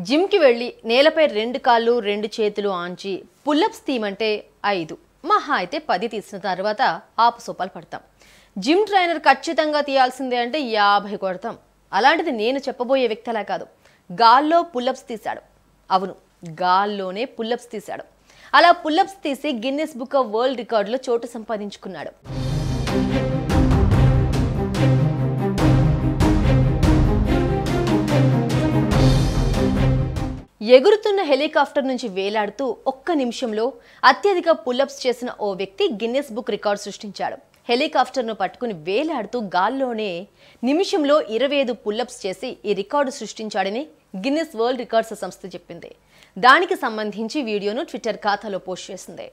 జిమ్కి వెళ్ళి నేలపై రెండు కాళ్ళు రెండు చేతులు ఆంచి పుల్లప్స్ తీయమంటే ఐదు మహా అయితే పది తీసిన తర్వాత ఆపు సోపాలు పడతాం జిమ్ ట్రైనర్ ఖచ్చితంగా తీయాల్సిందే అంటే యాభై కొడతాం అలాంటిది నేను చెప్పబోయే వ్యక్తి అలా కాదు గాల్లో పుల్లప్స్ తీశాడు అవును గాల్లోనే పుల్లప్స్ తీశాడు అలా పుల్లప్స్ తీసి గిన్నెస్ బుక్ ఆఫ్ వరల్డ్ రికార్డులో చోటు సంపాదించుకున్నాడు ఎగురుతున్న హెలికాప్టర్ నుంచి వేలాడుతూ ఒక్క నిమిషంలో అత్యధిక పుల్లప్స్ చేసిన ఓ వ్యక్తి గిన్నెస్ బుక్ రికార్డ్ సృష్టించాడు హెలికాప్టర్ను పట్టుకుని వేలాడుతూ గాల్లోనే నిమిషంలో ఇరవై ఐదు పుల్లప్స్ చేసి ఈ రికార్డు సృష్టించాడని గిన్నెస్ వరల్డ్ రికార్డ్స్ సంస్థ చెప్పింది దానికి సంబంధించి వీడియోను ట్విట్టర్ ఖాతాలో పోస్ట్ చేసింది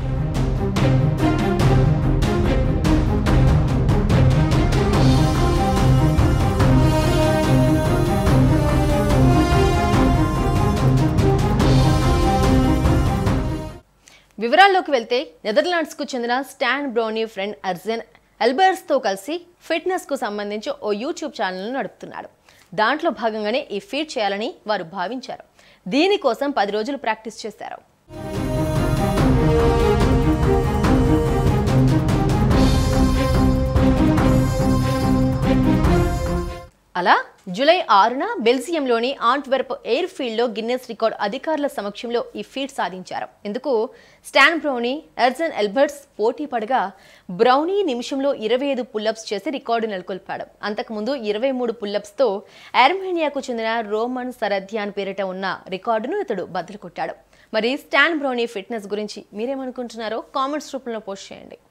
వివరాల్లోకి వెళ్తే నెదర్లాండ్స్కు చెందిన స్టాన్ బ్రౌనీ ఫ్రెండ్ అర్జెన్ ఎల్బర్స్తో కలిసి ఫిట్నెస్కు సంబంధించి ఓ యూట్యూబ్ ఛానల్ను నడుపుతున్నాడు దాంట్లో భాగంగానే ఈ ఫీట్ చేయాలని వారు భావించారు దీనికోసం పది రోజులు ప్రాక్టీస్ చేశారు అలా జూలై ఆరున బెల్జియంలోని ఆంట్వెర్ప్ ఎయిర్ ఫీల్డ్లో గిన్నెస్ రికార్డ్ అధికారుల సమక్షంలో ఈ ఫీట్ సాధించారు ఇందుకు స్టాన్ బ్రౌనీ ఎర్జన్ ఎల్బర్ట్స్ పోటీ పడగా బ్రౌనీ నిమిషంలో ఇరవై ఐదు పుల్లప్స్ చేసి రికార్డు నెలకొల్పాడు అంతకుముందు ఇరవై మూడు పుల్లప్స్తో ఆర్మేనియాకు చెందిన రోమన్ సరథ్యాన్ పేరిట ఉన్న రికార్డును ఇతడు బద్దలు కొట్టాడు మరి స్టాన్ బ్రౌనీ ఫిట్నెస్ గురించి మీరేమనుకుంటున్నారో కామెంట్స్ రూపంలో పోస్ట్ చేయండి